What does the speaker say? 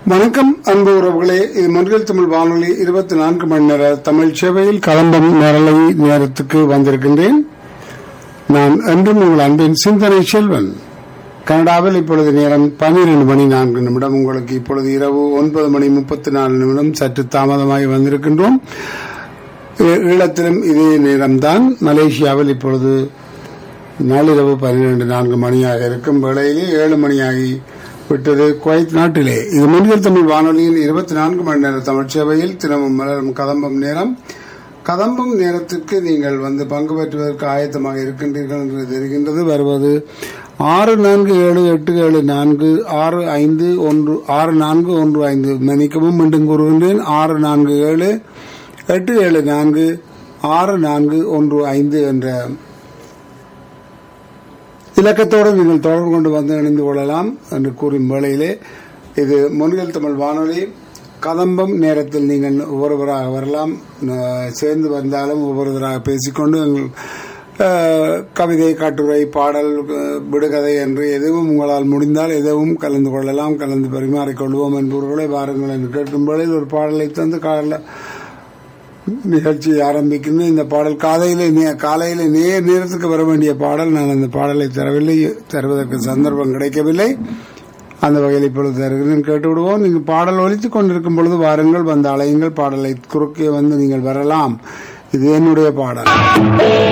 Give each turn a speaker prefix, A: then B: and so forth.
A: வணக்கம் அன்பு உறவுகளே இது மொழிகள் தமிழ் வானொலி இருபத்தி நான்கு மணி நேர தமிழ் சேவையில் கலம்பம் நேரலை நேரத்துக்கு வந்திருக்கின்றேன் நான் என்றும் உங்கள் அன்பின் சிந்தனை செல்வன் கனடாவில் இப்பொழுது நேரம் பன்னிரண்டு மணி நான்கு நிமிடம் உங்களுக்கு இப்பொழுது இரவு ஒன்பது மணி முப்பத்தி நாலு நிமிடம் சற்று தாமதமாகி வந்திருக்கின்றோம் ஈ- ஈழத்திலும் இதே நேரம்தான் மலேசியாவில் இப்பொழுது நாளிரவு பன்னிரண்டு நான்கு மணியாக இருக்கும் வேளையிலே ஏழு மணியாகி விட்டது குவைத் நாட்டிலே இது மொழிகள் தமிழ் வானொலியின் இருபத்தி நான்கு மணி நேர தமிழ் சேவையில் தினமும் மலரும் கதம்பம் நேரம் கதம்பம் நேரத்திற்கு நீங்கள் வந்து பங்கு பெற்றுவதற்கு ஆயத்தமாக இருக்கின்றீர்கள் என்று தெரிகின்றது வருவது ஆறு நான்கு ஏழு எட்டு ஏழு நான்கு ஆறு ஐந்து ஒன்று ஆறு நான்கு ஒன்று ஐந்து மன்னிக்கவும் மீண்டும் கூறுகின்றேன் ஆறு நான்கு ஏழு எட்டு ஏழு நான்கு ஆறு நான்கு ஒன்று ஐந்து என்ற இலக்கத்தோடு நீங்கள் தொடர்பு கொண்டு வந்து இணைந்து கொள்ளலாம் என்று கூறும் வேளையிலே இது முன்கள் தமிழ் வானொலி கதம்பம் நேரத்தில் நீங்கள் ஒவ்வொருவராக வரலாம் அஹ், சேர்ந்து வந்தாலும் ஒவ்வொருவராக பேசிக்கொண்டு எங்கள், அஹ், கவிதை கட்டுரை பாடல் அஹ், விடுகதை என்று எதுவும் உங்களால் முடிந்தால் எதுவும் கலந்து கொள்ளலாம் கலந்து பரிமாறிக்கொள்வோம் என்பவர்களை வாருங்கள் என்று கேட்கும் வேளையில் ஒரு பாடலை தந்து கால நிகழ்ச்சி ஆரம்பிக்கின்ற இந்த பாடல் காலையில நே- காலையில நேர் நேரத்துக்கு வர வேண்டிய பாடல் நான் அந்த பாடலை தரவில்லை தருவதற்கு சந்தர்ப்பம் கிடைக்கவில்லை அந்த வகையில் இப்பொழுது தருகிறேன் கேட்டு விடுவோம் நீங்கள் பாடல் ஒலித்துக் கொண்டிருக்கும் பொழுது வாருங்கள் வந்து அலையுங்கள் பாடலை குறுக்கே வந்து நீங்கள் வரலாம் இது என்னுடைய பாடல்